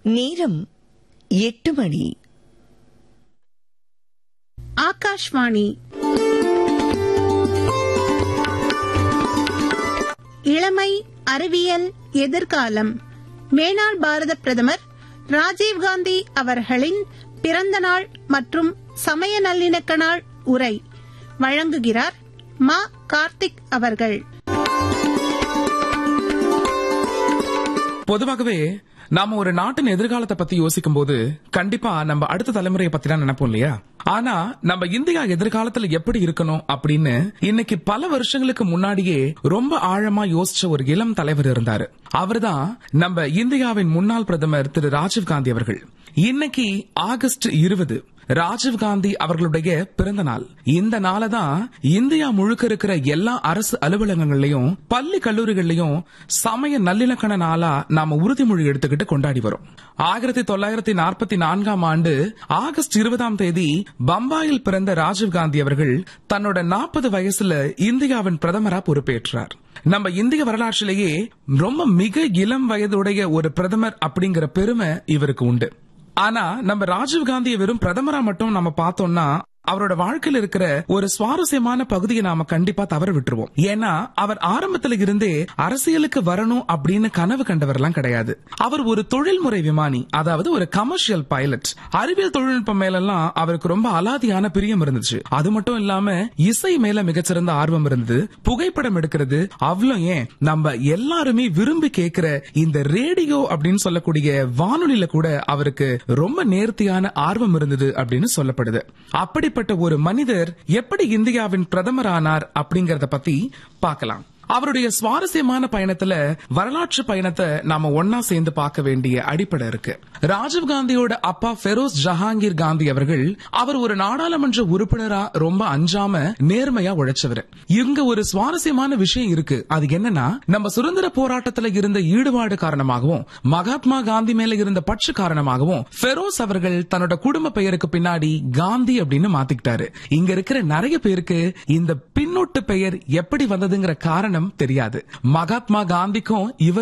நேரம் எட்டு மணி ஆகாஷ்வாணி இளமை அறிவியல் எதிர்காலம் மேனாள் பாரத பிரதமர் ராஜீவ்காந்தி அவர்களின் பிறந்த நாள் மற்றும் சமய நல்லிணக்க நாள் உரை வழங்குகிறார் மா கார்த்திக் அவர்கள் பொதுவாகவே நாம ஒரு நாட்டின் எதிர்காலத்தை பத்தி யோசிக்கும் போது கண்டிப்பா நம்ம அடுத்த தலைமுறையை பத்தி தான் நினைப்போம் இல்லையா ஆனா நம்ம இந்தியா எதிர்காலத்துல எப்படி இருக்கணும் அப்படின்னு இன்னைக்கு பல வருஷங்களுக்கு முன்னாடியே ரொம்ப ஆழமா யோசிச்ச ஒரு இளம் தலைவர் இருந்தாரு அவர்தான் நம்ம இந்தியாவின் முன்னாள் பிரதமர் திரு ராஜீவ் காந்தி அவர்கள் இன்னைக்கு ஆகஸ்ட் இருபது ராஜீவ் காந்தி அவர்களுடைய பிறந்த நாள் இந்த நாளை தான் இந்தியா முழுக்க இருக்கிற எல்லா அரசு அலுவலகங்கள்லயும் பள்ளி கல்லூரிகள்லயும் சமய நல்லிணக்கண நாளா நாம உறுதிமொழி எடுத்துக்கிட்டு கொண்டாடி வரோம் ஆயிரத்தி தொள்ளாயிரத்தி நாற்பத்தி நான்காம் ஆண்டு ஆகஸ்ட் இருபதாம் தேதி பம்பாயில் பிறந்த ராஜீவ் காந்தி அவர்கள் தன்னோட நாற்பது வயசுல இந்தியாவின் பிரதமரா பொறுப்பேற்றார் நம்ம இந்திய வரலாற்றிலேயே ரொம்ப மிக இளம் வயதுடைய ஒரு பிரதமர் அப்படிங்கிற பெருமை இவருக்கு உண்டு ஆனா நம்ம ராஜீவ் காந்தியை வெறும் பிரதமரா மட்டும் நம்ம பார்த்தோம்னா அவரோட வாழ்க்கையில இருக்கிற ஒரு சுவாரஸ்யமான பகுதியை நாம கண்டிப்பா தவற விட்டுருவோம் ஏன்னா அவர் ஆரம்பத்துல இருந்தே அரசியலுக்கு வரணும் அப்படின்னு கனவு கண்டவர்லாம் கிடையாது அவர் ஒரு தொழில்முறை விமானி அதாவது ஒரு கமர்ஷியல் பைலட் அறிவியல் தொழில்நுட்பம் மேலெல்லாம் அவருக்கு ரொம்ப அலாதியான பிரியம் இருந்துச்சு அது மட்டும் இல்லாம இசை மேல மிகச்சிறந்த ஆர்வம் இருந்தது புகைப்படம் எடுக்கிறது அவ்வளவு ஏன் நம்ம எல்லாருமே விரும்பி கேட்கிற இந்த ரேடியோ அப்படின்னு சொல்லக்கூடிய வானொலியில கூட அவருக்கு ரொம்ப நேர்த்தியான ஆர்வம் இருந்தது அப்படின்னு சொல்லப்படுது அப்படிப்பட்ட ஒரு மனிதர் எப்படி இந்தியாவின் பிரதமர் ஆனார் அப்படிங்கறத பத்தி பார்க்கலாம் அவருடைய சுவாரஸ்யமான பயணத்துல வரலாற்று பயணத்தை நாம ஒன்னா சேர்ந்து பார்க்க வேண்டிய அடிப்படை இருக்கு ராஜீவ் காந்தியோட அப்பா ஃபெரோஸ் ஜஹாங்கீர் காந்தி அவர்கள் அவர் ஒரு நாடாளுமன்ற உறுப்பினரா ரொம்ப அஞ்சாம நேர்மையா உழைச்சவர் இங்க ஒரு சுவாரஸ்யமான விஷயம் இருக்கு அது என்னன்னா நம்ம சுதந்திர போராட்டத்துல இருந்த ஈடுபாடு காரணமாகவும் மகாத்மா காந்தி மேல இருந்த பற்று காரணமாகவும் ஃபெரோஸ் அவர்கள் தன்னோட குடும்ப பெயருக்கு பின்னாடி காந்தி அப்படின்னு மாத்திக்கிட்டாரு இங்க இருக்கிற நிறைய பேருக்கு இந்த பின்னொட்டு பெயர் எப்படி வந்ததுங்கிற காரணம் தெரியாது மகாத்மா காந்திக்கும் இவர்